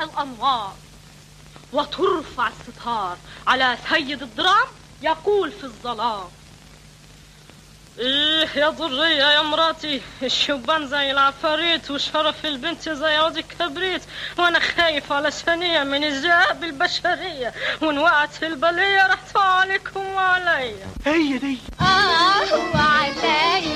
الأنوار وترفع الستار على سيد الدرام يقول في الظلام ايه يا ضرية يا مراتي الشبان زي العفاريت وشرف البنت زي عود الكبريت وانا خايف على ثانية من الذئاب البشرية وان وقعت البلية راح عليكم وعليا هي دي آه وعليا